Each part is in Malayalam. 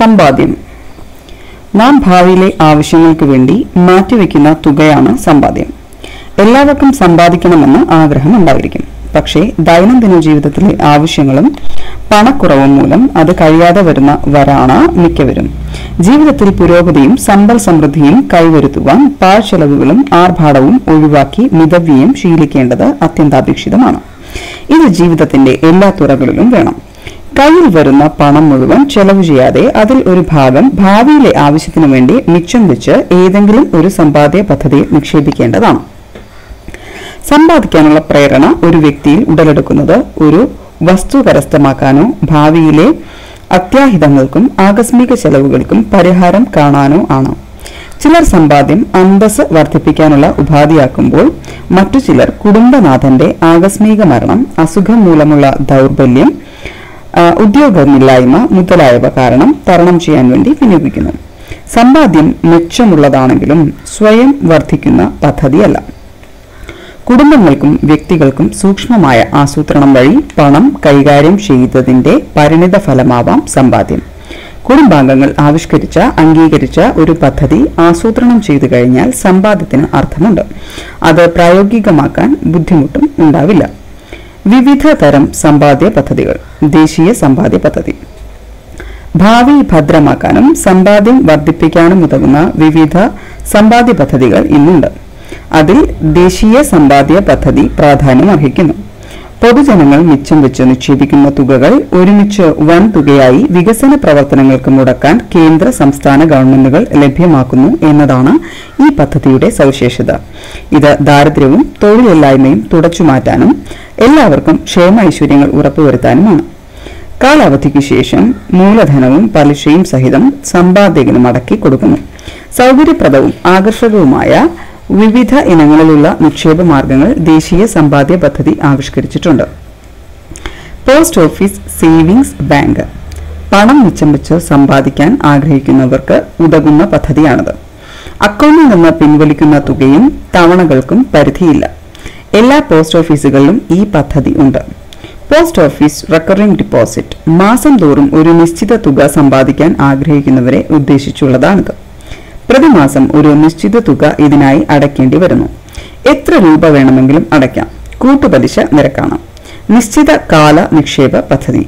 സമ്പാദ്യം നാം ഭാവിയിലെ ആവശ്യങ്ങൾക്ക് വേണ്ടി മാറ്റിവെക്കുന്ന തുകയാണ് സമ്പാദ്യം എല്ലാവർക്കും സമ്പാദിക്കണമെന്ന് ആഗ്രഹം ഉണ്ടായിരിക്കും പക്ഷേ ദൈനംദിന ജീവിതത്തിലെ ആവശ്യങ്ങളും പണക്കുറവും മൂലം അത് കഴിയാതെ വരുന്ന വരാണ് മിക്കവരും ജീവിതത്തിൽ പുരോഗതിയും സമ്പൽ സമൃദ്ധിയും കൈവരുത്തുവാൻ പാഴ്ചെലവുകളും ആർഭാടവും ഒഴിവാക്കി മിതവ്യയം ശീലിക്കേണ്ടത് അത്യന്താപേക്ഷിതമാണ് ഇത് ജീവിതത്തിന്റെ എല്ലാ തുറകളിലും വേണം കയ്യിൽ വരുന്ന പണം മുഴുവൻ ചെലവ് ചെയ്യാതെ അതിൽ ഒരു ഭാഗം ഭാവിയിലെ ആവശ്യത്തിനു വേണ്ടി മിച്ചം വെച്ച് ഏതെങ്കിലും ഒരു സമ്പാദ്യ പദ്ധതിയിൽ നിക്ഷേപിക്കേണ്ടതാണ് സമ്പാദിക്കാനുള്ള പ്രേരണ ഒരു വ്യക്തിയിൽ ഉടലെടുക്കുന്നത് ഒരു വസ്തു കരസ്ഥമാക്കാനോ ഭാവിയിലെ അത്യാഹിതങ്ങൾക്കും ആകസ്മിക ചെലവുകൾക്കും പരിഹാരം കാണാനോ ആണ് ചിലർ സമ്പാദ്യം അന്തസ് വർദ്ധിപ്പിക്കാനുള്ള ഉപാധിയാക്കുമ്പോൾ മറ്റു ചിലർ കുടുംബനാഥന്റെ ആകസ്മിക മരണം അസുഖം മൂലമുള്ള ദൗർബല്യം ആ, ഉദ്യോഗമില്ലായ്മ മുതലായവ കാരണം തരണം ചെയ്യാൻ വേണ്ടി വിനിയോഗിക്കുന്നു സമ്പാദ്യം മെച്ചമുള്ളതാണെങ്കിലും സ്വയം വർദ്ധിക്കുന്ന പദ്ധതിയല്ല കുടുംബങ്ങൾക്കും വ്യക്തികൾക്കും സൂക്ഷ്മമായ ആസൂത്രണം വഴി പണം കൈകാര്യം ചെയ്തതിന്റെ പരിണിത ഫലമാവാം സമ്പാദ്യം കുടുംബാംഗങ്ങൾ ആവിഷ്കരിച്ച അംഗീകരിച്ച ഒരു പദ്ധതി ആസൂത്രണം ചെയ്തു കഴിഞ്ഞാൽ സമ്പാദ്യത്തിന് അർത്ഥമുണ്ട് അത് പ്രായോഗികമാക്കാൻ ബുദ്ധിമുട്ടും ഉണ്ടാവില്ല വിവിധ തരം സമ്പാദ്യ പദ്ധതികൾ ദേശീയ സമ്പാദ്യ പദ്ധതി ഭാവി ഭദ്രമാക്കാനും സമ്പാദ്യം വർദ്ധിപ്പിക്കാനും ഉതകുന്ന വിവിധ സമ്പാദ്യ പദ്ധതികൾ ഇന്നുണ്ട് അതിൽ ദേശീയ സമ്പാദ്യ പദ്ധതി പ്രാധാന്യം അർഹിക്കുന്നു പൊതുജനങ്ങൾ മിച്ചം വെച്ച് നിക്ഷേപിക്കുന്ന തുകകൾ ഒരുമിച്ച് വൻ തുകയായി വികസന പ്രവർത്തനങ്ങൾക്ക് മുടക്കാൻ കേന്ദ്ര സംസ്ഥാന ഗവൺമെന്റുകൾ ലഭ്യമാക്കുന്നു എന്നതാണ് ഈ പദ്ധതിയുടെ സവിശേഷത ഇത് ദാരിദ്ര്യവും തൊഴിലില്ലായ്മയും തുടച്ചുമാറ്റാനും എല്ലാവർക്കും ക്ഷേമ ഐശ്വര്യങ്ങൾ ഉറപ്പുവരുത്താനുമാണ് കാലാവധിക്ക് ശേഷം മൂലധനവും പലിശയും സഹിതം സമ്പാദ്യകന് മടക്കി കൊടുക്കുന്നു സൗകര്യപ്രദവും ആകർഷകവുമായ വിവിധ ഇനങ്ങളിലുള്ള നിക്ഷേപ മാർഗങ്ങൾ ദേശീയ സമ്പാദ്യ പദ്ധതി ആവിഷ്കരിച്ചിട്ടുണ്ട് പോസ്റ്റ് ഓഫീസ് സേവിങ്സ് ബാങ്ക് പണം മിച്ചം വെച്ച് സമ്പാദിക്കാൻ ആഗ്രഹിക്കുന്നവർക്ക് ഉതകുന്ന പദ്ധതിയാണിത് അക്കൗണ്ടിൽ നിന്ന് പിൻവലിക്കുന്ന തുകയും തവണകൾക്കും പരിധിയില്ല എല്ലാ പോസ്റ്റ് ഓഫീസുകളിലും ഈ പദ്ധതി ഉണ്ട് പോസ്റ്റ് ഓഫീസ് റെക്കറിംഗ് ഡിപ്പോസിറ്റ് മാസം തോറും ഒരു നിശ്ചിത തുക സമ്പാദിക്കാൻ ആഗ്രഹിക്കുന്നവരെ ഉദ്ദേശിച്ചുള്ളതാണിത് പ്രതിമാസം ഒരു നിശ്ചിത തുക ഇതിനായി അടയ്ക്കേണ്ടി വരുന്നു എത്ര രൂപ വേണമെങ്കിലും അടയ്ക്കാം കൂട്ടുപലിശ നിരക്കാണ് നിശ്ചിത കാല നിക്ഷേപ പദ്ധതി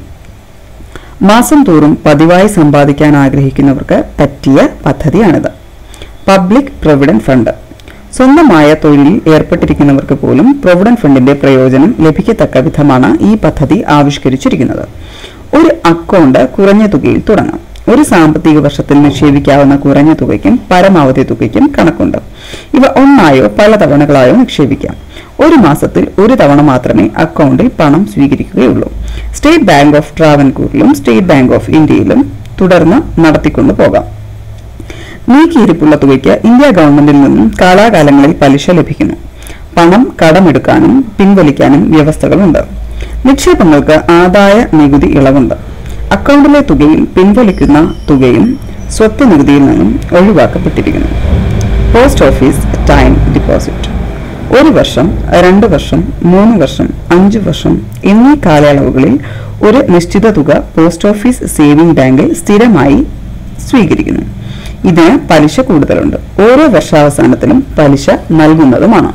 മാസം തോറും പതിവായി സമ്പാദിക്കാൻ ആഗ്രഹിക്കുന്നവർക്ക് പറ്റിയ പദ്ധതിയാണിത് പബ്ലിക് പ്രൊവിഡന്റ് ഫണ്ട് സ്വന്തമായ തൊഴിലിൽ ഏർപ്പെട്ടിരിക്കുന്നവർക്ക് പോലും പ്രൊവിഡന്റ് ഫണ്ടിന്റെ പ്രയോജനം ലഭിക്കത്തക്ക വിധമാണ് ഈ പദ്ധതി ആവിഷ്കരിച്ചിരിക്കുന്നത് ഒരു അക്കൗണ്ട് കുറഞ്ഞ തുകയിൽ തുടങ്ങാം ഒരു സാമ്പത്തിക വർഷത്തിൽ നിക്ഷേപിക്കാവുന്ന കുറഞ്ഞ തുകയ്ക്കും പരമാവധി തുകയ്ക്കും കണക്കുണ്ട് ഇവ ഒന്നായോ പല തവണകളായോ നിക്ഷേപിക്കാം ഒരു മാസത്തിൽ ഒരു തവണ മാത്രമേ അക്കൗണ്ടിൽ പണം സ്വീകരിക്കുകയുള്ളൂ സ്റ്റേറ്റ് ബാങ്ക് ഓഫ് ട്രാവൻകൂറിലും സ്റ്റേറ്റ് ബാങ്ക് ഓഫ് ഇന്ത്യയിലും തുടർന്ന് നടത്തിക്കൊണ്ടു പോകാം നീക്കിയിരിപ്പുള്ള തുകയ്ക്ക് ഇന്ത്യ ഗവൺമെന്റിൽ നിന്നും കാലാകാലങ്ങളിൽ പലിശ ലഭിക്കുന്നു പണം കടമെടുക്കാനും പിൻവലിക്കാനും വ്യവസ്ഥകളുണ്ട് നിക്ഷേപങ്ങൾക്ക് ആദായ നികുതി ഇളവുണ്ട് അക്കൗണ്ടിലെ തുകയും പിൻവലിക്കുന്ന തുകയും സ്വത്ത് നികുതിയിൽ നിന്നും ഒഴിവാക്കപ്പെട്ടിരിക്കുന്നു പോസ്റ്റ് ഓഫീസ് ടൈം ഡിപ്പോസിറ്റ് ഒരു വർഷം രണ്ട് വർഷം മൂന്ന് വർഷം അഞ്ച് വർഷം എന്നീ കാലയളവുകളിൽ ഒരു നിശ്ചിത തുക പോസ്റ്റ് ഓഫീസ് സേവിംഗ് ബാങ്കിൽ സ്ഥിരമായി സ്വീകരിക്കുന്നു ഇതിന് പലിശ കൂടുതലുണ്ട് ഓരോ വർഷാവസാനത്തിലും പലിശ നൽകുന്നതുമാണ്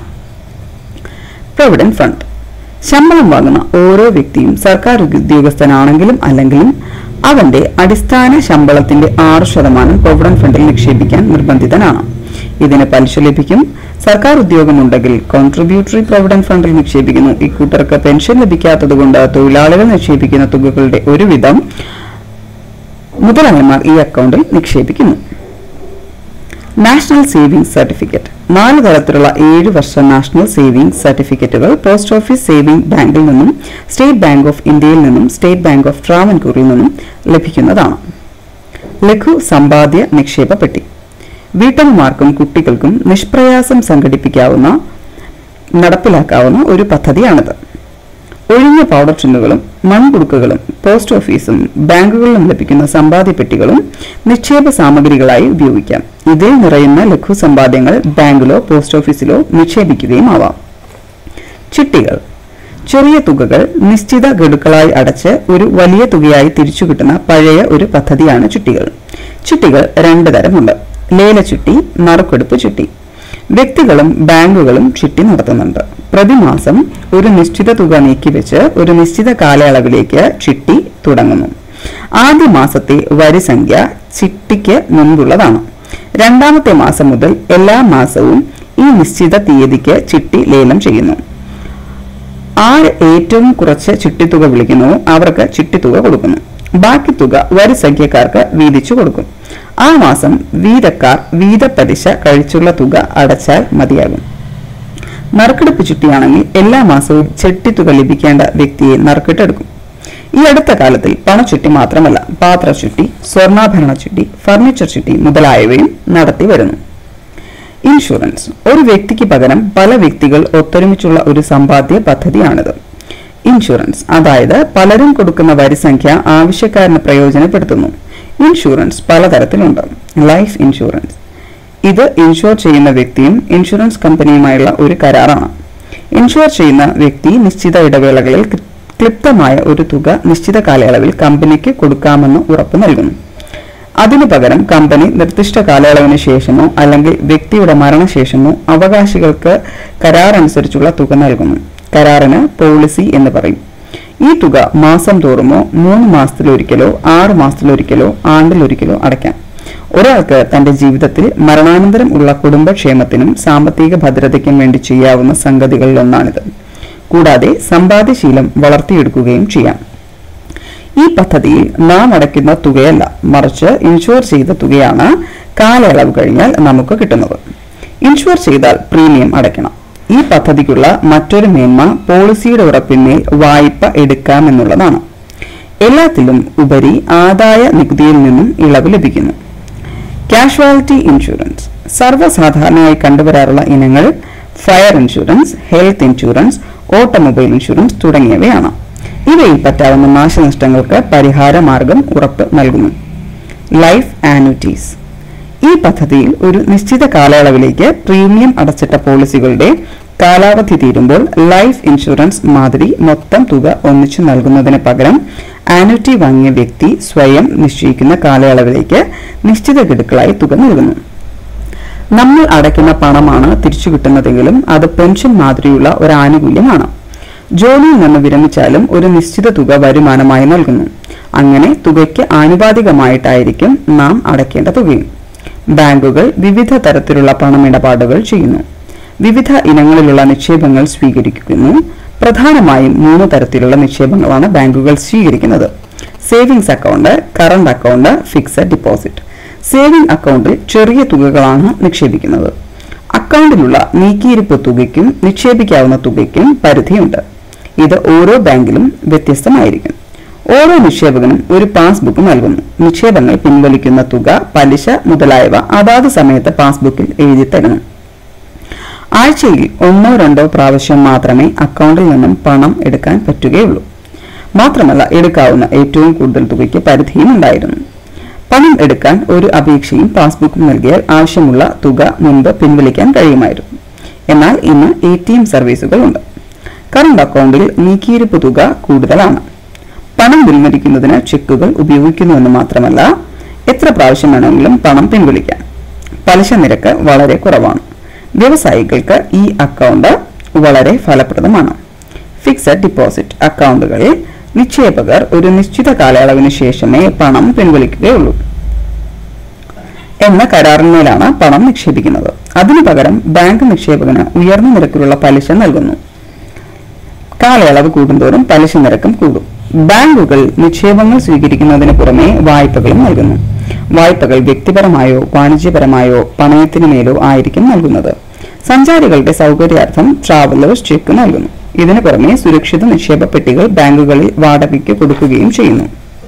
പ്രൊവിഡന്റ് ഫണ്ട് ശമ്പളം വാങ്ങുന്ന ഓരോ വ്യക്തിയും സർക്കാർ ഉദ്യോഗസ്ഥനാണെങ്കിലും അല്ലെങ്കിലും അവന്റെ അടിസ്ഥാന ശമ്പളത്തിന്റെ ആറ് ശതമാനം പ്രൊവിഡന്റ് ഫണ്ടിൽ നിക്ഷേപിക്കാൻ നിർബന്ധിതനാണ് ഇതിന് പലിശ ലഭിക്കും സർക്കാർ ഉദ്യോഗമുണ്ടെങ്കിൽ കോൺട്രിബ്യൂട്ടറി പ്രൊവിഡന്റ് ഫണ്ടിൽ നിക്ഷേപിക്കുന്നു ഇക്കൂട്ടർക്ക് പെൻഷൻ ലഭിക്കാത്തതുകൊണ്ട് തൊഴിലാളികൾ നിക്ഷേപിക്കുന്ന തുകകളുടെ ഒരുവിധം മുതലാളിമാർ ഈ അക്കൗണ്ടിൽ നിക്ഷേപിക്കുന്നു നാഷണൽ സേവിംഗ്സ് സർട്ടിഫിക്കറ്റ് നാല് തരത്തിലുള്ള ഏഴ് വർഷ നാഷണൽ സേവിംഗ്സ് സർട്ടിഫിക്കറ്റുകൾ പോസ്റ്റ് ഓഫീസ് സേവിംഗ് ബാങ്കിൽ നിന്നും സ്റ്റേറ്റ് ബാങ്ക് ഓഫ് ഇന്ത്യയിൽ നിന്നും സ്റ്റേറ്റ് ബാങ്ക് ഓഫ് ട്രാവൻകൂറിൽ നിന്നും ലഭിക്കുന്നതാണ് ലഘു സമ്പാദ്യ നിക്ഷേപ പെട്ടി വീട്ടമ്മമാർക്കും കുട്ടികൾക്കും നിഷ്പ്രയാസം സംഘടിപ്പിക്കാവുന്ന നടപ്പിലാക്കാവുന്ന ഒരു പദ്ധതിയാണിത് ഒഴിഞ്ഞ പൗഡർ ടിന്നുകളും മൺകുടുക്കുകളും പോസ്റ്റ് ഓഫീസും ബാങ്കുകളിലും ലഭിക്കുന്ന സമ്പാദ്യ പെട്ടികളും നിക്ഷേപ സാമഗ്രികളായി ഉപയോഗിക്കാം ഇതിൽ നിറയുന്ന ലഘു സമ്പാദ്യങ്ങൾ ബാങ്കിലോ പോസ്റ്റ് ഓഫീസിലോ നിക്ഷേപിക്കുകയും ആവാം ചിട്ടികൾ ചെറിയ തുകകൾ നിശ്ചിത ഗഡുക്കളായി അടച്ച് ഒരു വലിയ തുകയായി തിരിച്ചു കിട്ടുന്ന പഴയ ഒരു പദ്ധതിയാണ് ചിട്ടികൾ ചിട്ടികൾ രണ്ട് തരമുണ്ട് ലേലച്ചുട്ടി നറുക്കെടുപ്പ് ചിട്ടി വ്യക്തികളും ബാങ്കുകളും ചിട്ടി നടത്തുന്നുണ്ട് പ്രതിമാസം ഒരു നിശ്ചിത തുക നീക്കിവെച്ച് ഒരു നിശ്ചിത കാലയളവിലേക്ക് ചിട്ടി തുടങ്ങുന്നു ആദ്യ മാസത്തെ വരിസംഖ്യ ചിട്ടിക്ക് മുൻപുള്ളതാണ് രണ്ടാമത്തെ മാസം മുതൽ എല്ലാ മാസവും ഈ നിശ്ചിത തീയതിക്ക് ചിട്ടി ലേലം ചെയ്യുന്നു ആര് ഏറ്റവും കുറച്ച് ചിട്ടിത്തുക വിളിക്കുന്നുവോ അവർക്ക് ചിട്ടിത്തുക കൊടുക്കുന്നു ബാക്കി തുക വരിസംഖ്യക്കാർക്ക് വീതിച്ചു കൊടുക്കും ആ മാസം വീതക്കാർ വീതപ്പലിശ കഴിച്ചുള്ള തുക അടച്ചാൽ മതിയാകും നറുക്കെടുപ്പ് ചിട്ടിയാണെങ്കിൽ എല്ലാ മാസവും ചെട്ടിത്തുക ലഭിക്കേണ്ട വ്യക്തിയെ നറുക്കിട്ടെടുക്കും ഈ അടുത്ത കാലത്തിൽ പണച്ചുട്ടി മാത്രമല്ല പാത്രച്ചുട്ടി സ്വർണ്ണാഭരണ ചുട്ടി ഫർണിച്ചർ ചുട്ടി മുതലായവയും നടത്തി വരുന്നു ഇൻഷുറൻസ് ഒരു വ്യക്തിക്ക് പകരം പല വ്യക്തികൾ ഒത്തൊരുമിച്ചുള്ള ഒരു സമ്പാദ്യ പദ്ധതിയാണിത് ഇൻഷുറൻസ് അതായത് പലരും കൊടുക്കുന്ന വരിസംഖ്യ ആവശ്യക്കാരന് പ്രയോജനപ്പെടുത്തുന്നു ഇൻഷുറൻസ് പലതരത്തിലുണ്ട് ലൈഫ് ഇൻഷുറൻസ് ഇത് ഇൻഷുർ ചെയ്യുന്ന വ്യക്തിയും ഇൻഷുറൻസ് കമ്പനിയുമായുള്ള ഒരു കരാറാണ് ഇൻഷുർ ചെയ്യുന്ന വ്യക്തി നിശ്ചിത ഇടവേളകളിൽ ക്ലി- ക്ലിപ്തമായ ഒരു തുക നിശ്ചിത കാലയളവിൽ കമ്പനിക്ക് കൊടുക്കാമെന്ന് ഉറപ്പ് നൽകുന്നു അതിനു പകരം കമ്പനി നിർദ്ദിഷ്ട കാലയളവിന് ശേഷമോ അല്ലെങ്കിൽ വ്യക്തിയുടെ മരണശേഷമോ അവകാശികൾക്ക് കരാർ അനുസരിച്ചുള്ള തുക നൽകുന്നു കരാറിന് പോളിസി എന്ന് പറയും ഈ തുക മാസം തോറുമോ മൂന്ന് മാസത്തിലൊരിക്കലോ ആറ് മാസത്തിലൊരിക്കലോ ആണ്ടിലൊരിക്കലോ അടയ്ക്കാം ഒരാൾക്ക് തന്റെ ജീവിതത്തിൽ മരണാനന്തരം ഉള്ള കുടുംബക്ഷേമത്തിനും സാമ്പത്തിക ഭദ്രതയ്ക്കും വേണ്ടി ചെയ്യാവുന്ന സംഗതികളിലൊന്നാണിത് കൂടാതെ സമ്പാദ്യശീലം വളർത്തിയെടുക്കുകയും ചെയ്യാം ഈ പദ്ധതിയിൽ നാം അടയ്ക്കുന്ന തുകയല്ല മറിച്ച് ഇൻഷുർ ചെയ്ത തുകയാണ് കാലയളവ് കഴിഞ്ഞാൽ നമുക്ക് കിട്ടുന്നത് ഇൻഷുർ ചെയ്താൽ പ്രീമിയം അടയ്ക്കണം ഈ പദ്ധതിക്കുള്ള മറ്റൊരു മേന്മ പോളിസിയുടെ ഉറപ്പിന്മേൽ വായ്പ എടുക്കാമെന്നുള്ളതാണ് എല്ലാത്തിലും ഉപരി ആദായ നികുതിയിൽ നിന്നും ഇളവ് ലഭിക്കുന്നു കാഷ്വാലിറ്റി ഇൻഷുറൻസ് സർവ്വസാധാരണയായി കണ്ടുവരാറുള്ള ഇനങ്ങൾ fire insurance health insurance automobile insurance തുടങ്ങിയവയാണ് ഇവയിൽ പറ്റാവുന്ന നാശനഷ്ടങ്ങൾക്ക് പരിഹാര മാർഗം ഉറപ്പ് നൽകുന്നു ലൈഫ് ആനുറ്റീസ് ഈ പദ്ധതിയിൽ ഒരു നിശ്ചിത കാലയളവിലേക്ക് പ്രീമിയം അടച്ചിട്ട പോളിസികളുടെ കാലാവധി തീരുമ്പോൾ ലൈഫ് ഇൻഷുറൻസ് മാതിരി മൊത്തം തുക ഒന്നിച്ചു നൽകുന്നതിന് പകരം ആനുറ്റി വാങ്ങിയ വ്യക്തി സ്വയം നിശ്ചയിക്കുന്ന കാലയളവിലേക്ക് നിശ്ചിത ഗഡുക്കളായി തുക നൽകുന്നു നമ്മൾ അടയ്ക്കുന്ന പണമാണ് തിരിച്ചു കിട്ടുന്നതെങ്കിലും അത് പെൻഷൻ മാതിരിയുള്ള ഒരു ആനുകൂല്യമാണ് ജോലിയിൽ നിന്ന് വിരമിച്ചാലും ഒരു നിശ്ചിത തുക വരുമാനമായി നൽകുന്നു അങ്ങനെ തുകയ്ക്ക് ആനുപാതികമായിട്ടായിരിക്കും നാം അടയ്ക്കേണ്ട തുകയും ബാങ്കുകൾ വിവിധ തരത്തിലുള്ള പണമിടപാടുകൾ ചെയ്യുന്നു വിവിധ ഇനങ്ങളിലുള്ള നിക്ഷേപങ്ങൾ സ്വീകരിക്കുന്നു പ്രധാനമായും മൂന്ന് തരത്തിലുള്ള നിക്ഷേപങ്ങളാണ് ബാങ്കുകൾ സ്വീകരിക്കുന്നത് savings account current account fixed deposit saving അക്കൗണ്ടിൽ ചെറിയ തുകകളാണ് നിക്ഷേപിക്കുന്നത് അക്കൗണ്ടിലുള്ള നീക്കിയിരിപ്പ് തുകയ്ക്കും നിക്ഷേപിക്കാവുന്ന തുകയ്ക്കും പരിധിയുണ്ട് ഇത് ഓരോ ബാങ്കിലും വ്യത്യസ്തമായിരിക്കും ഓരോ നിക്ഷേപകനും ഒരു പാസ്ബുക്ക് നൽകുന്നു നിക്ഷേപങ്ങൾ പിൻവലിക്കുന്ന തുക പലിശ മുതലായവ അതാത് സമയത്ത് പാസ്ബുക്കിൽ എഴുതി തരുന്നു ആഴ്ചയിൽ ഒന്നോ രണ്ടോ പ്രാവശ്യം മാത്രമേ അക്കൗണ്ടിൽ നിന്നും പണം എടുക്കാൻ പറ്റുകയുള്ളൂ മാത്രമല്ല എടുക്കാവുന്ന ഏറ്റവും കൂടുതൽ തുകയ്ക്ക് പരിധിയും ഉണ്ടായിരുന്നു പണം എടുക്കാൻ ഒരു അപേക്ഷയും പാസ്ബുക്കും നൽകിയാൽ ആവശ്യമുള്ള തുക മുൻപ് പിൻവലിക്കാൻ കഴിയുമായിരുന്നു എന്നാൽ ഇന്ന് എ ടി എം സർവീസുകൾ ഉണ്ട് കറണ്ട് അക്കൗണ്ടിൽ നീക്കിയിരിപ്പ് തുക കൂടുതലാണ് പണം പിൻവലിക്കുന്നതിന് ചെക്കുകൾ ഉപയോഗിക്കുന്നുവെന്ന് മാത്രമല്ല എത്ര പ്രാവശ്യം വേണമെങ്കിലും പണം പിൻവലിക്കാം പലിശ നിരക്ക് വളരെ കുറവാണ് വ്യവസായികൾക്ക് ഈ അക്കൗണ്ട് വളരെ ഫലപ്രദമാണ് ഫിക്സഡ് ഡിപ്പോസിറ്റ് അക്കൗണ്ടുകളിൽ നിക്ഷേപകർ ഒരു നിശ്ചിത കാലയളവിന് ശേഷമേ പണം പിൻവലിക്കുകയുള്ളൂ എന്ന കരാറിന്മേലാണ് പണം നിക്ഷേപിക്കുന്നത് അതിനു പകരം ബാങ്ക് നിക്ഷേപകന് ഉയർന്ന നിരക്കിലുള്ള പലിശ നൽകുന്നു കാലയളവ് കൂടുന്തോറും പലിശ നിരക്കും കൂടും ബാങ്കുകൾ നിക്ഷേപങ്ങൾ സ്വീകരിക്കുന്നതിന് പുറമെ വായ്പകളും നൽകുന്നു വായ്പകൾ വ്യക്തിപരമായോ വാണിജ്യപരമായോ പണയത്തിന് മേലോ ആയിരിക്കും നൽകുന്നത് സഞ്ചാരികളുടെ സൗകര്യാർത്ഥം ട്രാവലേഴ്സ് ചെക്ക് നൽകുന്നു ഇതിനു പുറമെ സുരക്ഷിത നിക്ഷേപ പെട്ടികൾ ബാങ്കുകളിൽ വാടകയ്ക്ക് കൊടുക്കുകയും ചെയ്യുന്നു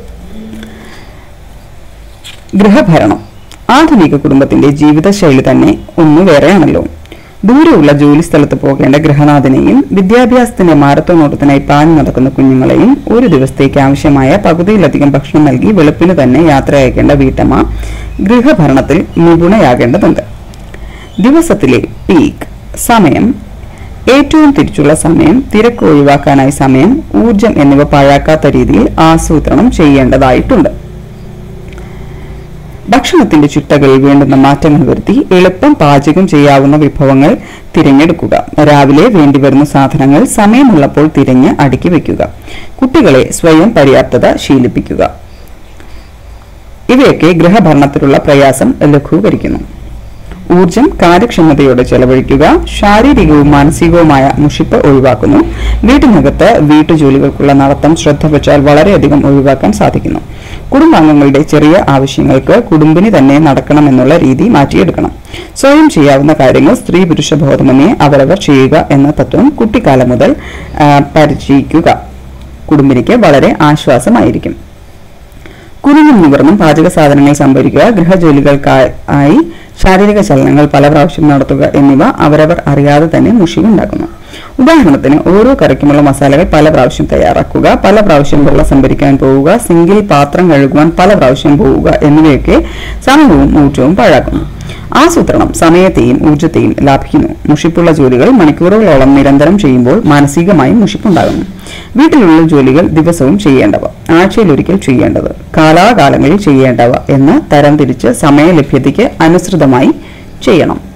ഗൃഹഭരണം ആധുനിക കുടുംബത്തിന്റെ ജീവിതശൈലി തന്നെ ഒന്ന് വേറെയാണല്ലോ ദൂരെയുള്ള ജോലി സ്ഥലത്ത് പോകേണ്ട ഗൃഹനാഥനെയും വിദ്യാഭ്യാസത്തിന്റെ മാരത്തോൺ ഓട്ടത്തിനായി പാഞ്ഞു നടക്കുന്ന കുഞ്ഞുങ്ങളെയും ഒരു ദിവസത്തേക്ക് ആവശ്യമായ പകുതിയിലധികം ഭക്ഷണം നൽകി വെളുപ്പിന് തന്നെ യാത്ര അയക്കേണ്ട വീട്ടമ്മ ഗൃഹഭരണത്തിൽ നിപുണയാകേണ്ടതുണ്ട് ദിവസത്തിലെ പീക്ക് സമയം ഏറ്റവും തിരിച്ചുള്ള സമയം തിരക്ക് ഒഴിവാക്കാനായി സമയം ഊർജം എന്നിവ പാഴാക്കാത്ത രീതിയിൽ ആസൂത്രണം ചെയ്യേണ്ടതായിട്ടുണ്ട് ഭക്ഷണത്തിന്റെ ചിട്ടകളിൽ വേണ്ടുന്ന മാറ്റങ്ങൾ വരുത്തി എളുപ്പം പാചകം ചെയ്യാവുന്ന വിഭവങ്ങൾ തിരഞ്ഞെടുക്കുക രാവിലെ വേണ്ടിവരുന്ന സാധനങ്ങൾ സമയമുള്ളപ്പോൾ തിരഞ്ഞ് അടുക്കി വയ്ക്കുക കുട്ടികളെ സ്വയം പര്യാപ്തത ശീലിപ്പിക്കുക ഇവയൊക്കെ ഗൃഹഭരണത്തിലുള്ള പ്രയാസം ലഘൂകരിക്കുന്നു ഊർജം കാര്യക്ഷമതയോടെ ചെലവഴിക്കുക ശാരീരികവും മാനസികവുമായ മുഷിപ്പ് ഒഴിവാക്കുന്നു വീട്ടിനകത്ത് വീട്ടുജോലികൾക്കുള്ള നടത്തം ശ്രദ്ധ വെച്ചാൽ വളരെയധികം ഒഴിവാക്കാൻ സാധിക്കുന്നു കുടുംബാംഗങ്ങളുടെ ചെറിയ ആവശ്യങ്ങൾക്ക് കുടുംബിനി തന്നെ നടക്കണമെന്നുള്ള രീതി മാറ്റിയെടുക്കണം സ്വയം ചെയ്യാവുന്ന കാര്യങ്ങൾ സ്ത്രീ പുരുഷ ബോധമന്യേ അവരവർ ചെയ്യുക എന്ന തത്വം കുട്ടിക്കാലം മുതൽ ആ, പരിചയിക്കുക കുടുംബിനിക്ക് വളരെ ആശ്വാസമായിരിക്കും കുനിഞ്ഞും നിവർന്നും പാചക സാധനങ്ങൾ സംഭരിക്കുക ഗൃഹജോലികൾക്കായി ശാരീരിക ചലനങ്ങൾ പല പ്രാവശ്യം നടത്തുക എന്നിവ അവരവർ അറിയാതെ തന്നെ മുഷിവുണ്ടാക്കുന്നു ഉദാഹരണത്തിന് ഓരോ കറിക്കുമുള്ള മസാലകൾ പല പ്രാവശ്യം തയ്യാറാക്കുക പല പ്രാവശ്യം വെള്ളം സംഭരിക്കാൻ പോവുക സിങ്കിൽ പാത്രം കഴുകുവാൻ പല പ്രാവശ്യം പോവുക എന്നിവയൊക്കെ സമയവും ഊർജവും പാഴാക്കുന്നു ആസൂത്രണം സമയത്തെയും ഊർജത്തെയും ലാഭിക്കുന്നു മുഷിപ്പുള്ള ജോലികൾ മണിക്കൂറുകളോളം നിരന്തരം ചെയ്യുമ്പോൾ മാനസികമായും മുഷിപ്പുണ്ടാകുന്നു വീട്ടിലുള്ള ജോലികൾ ദിവസവും ചെയ്യേണ്ടവ ആഴ്ചയിലൊരിക്കൽ ചെയ്യേണ്ടത് കാലാകാലങ്ങളിൽ ചെയ്യേണ്ടവ എന്ന് തരംതിരിച്ച് സമയലഭ്യതയ്ക്ക് അനുസൃതമായി ചെയ്യണം